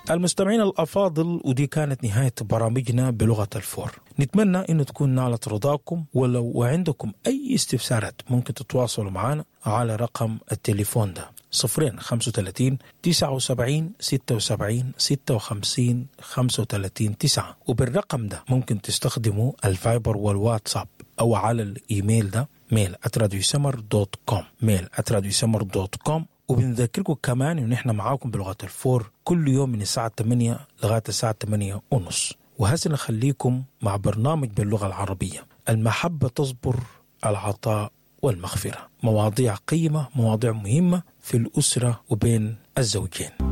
المستمعين الأفاضل ودي كانت نهاية برامجنا بلغة الفور نتمنى أن تكون نالت رضاكم ولو عندكم أي استفسارات ممكن تتواصلوا معنا على رقم التليفون ده صفرين خمسة وتلاتين تسعة وسبعين ستة وسبعين ستة وخمسين خمسة وتلاتين تسعة وبالرقم ده ممكن تستخدموا الفايبر والواتساب أو على الإيميل ده ميل @راديوسمر دوت كوم ميل @راديوسمر دوت كوم وبنذكركم كمان ان احنا معاكم بلغه الفور كل يوم من الساعه 8 لغايه الساعه 8 ونص وهسه نخليكم مع برنامج باللغه العربيه المحبه تصبر العطاء والمغفره مواضيع قيمه مواضيع مهمه في الاسره وبين الزوجين